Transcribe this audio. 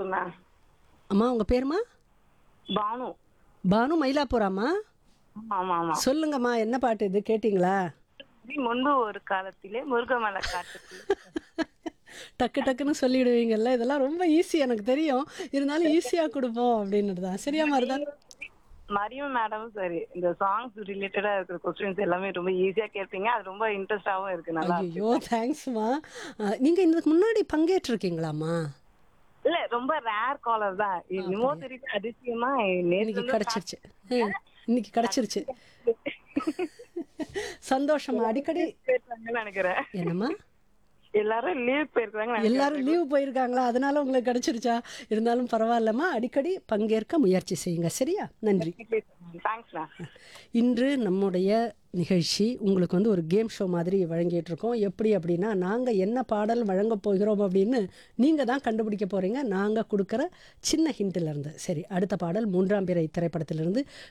மயிலாப்பூர்ண்ணா அம்மா உங்க பேருமா பானு பானு மயிலாப்பூராம்மா ஆமா ஆமா சொல்லுங்கம்மா என்ன பாட்டு இது கேட்டிங்களா இது முன்பு ஒரு காலத்திலே முருகமலை காட்டுக்கு டக்கு டக்குன்னு சொல்லிடுவீங்கல்ல இதெல்லாம் ரொம்ப ஈஸி எனக்கு தெரியும் இருந்தாலும் ஈஸியாக கொடுப்போம் அப்படின்னுட்டு தான் சரியா மருதா மரியம் மேடமும் சரி இந்த சாங்ஸ் ரிலேட்டடா இருக்கிற கொஸ்டின்ஸ் எல்லாமே ரொம்ப ஈஸியா கேட்பீங்க அது ரொம்ப இன்ட்ரெஸ்டாவும் இருக்கு நல்லா இருக்கு. ஐயோ தேங்க்ஸ்மா நீங்கள் இதுக்கு முன்னாடி பங்கேற்றிருக்கீங்களாம்மா இல்ல ரொம்ப ரேர் காலர் தான் என்னமோ தெரியுது அதிசயமா நேத்து இன்னைக்கு வந்து கிடைச்சிருச்சு ம், இன்னைக்கு கிடைச்சிருச்சு சந்தோஷமா அடிக்கடி போயிருக்காங்கன்னு நினைக்கிறேன் என்னம்மா எல்லாரும் லீவ் போயிருக்காங்க எல்லாரும் லீவு போயிருக்காங்களா அதனால உங்களுக்கு கிடைச்சிருச்சா இருந்தாலும் பரவாயில்லம்மா அடிக்கடி பங்கேற்க முயற்சி செய்யுங்க சரியா நன்றி தேங்க்ஸ்ண்ணா இன்று நம்முடைய நிகழ்ச்சி உங்களுக்கு வந்து ஒரு கேம் ஷோ மாதிரி வழங்கிட்டு இருக்கோம் எப்படி அப்படின்னா நாங்கள் என்ன பாடல் வழங்க போகிறோம் அப்படின்னு நீங்கள் தான் கண்டுபிடிக்க போகிறீங்க நாங்கள் கொடுக்குற சின்ன ஹிண்ட்டில் இருந்து சரி அடுத்த பாடல் மூன்றாம் பிறை திரைப்படத்திலிருந்து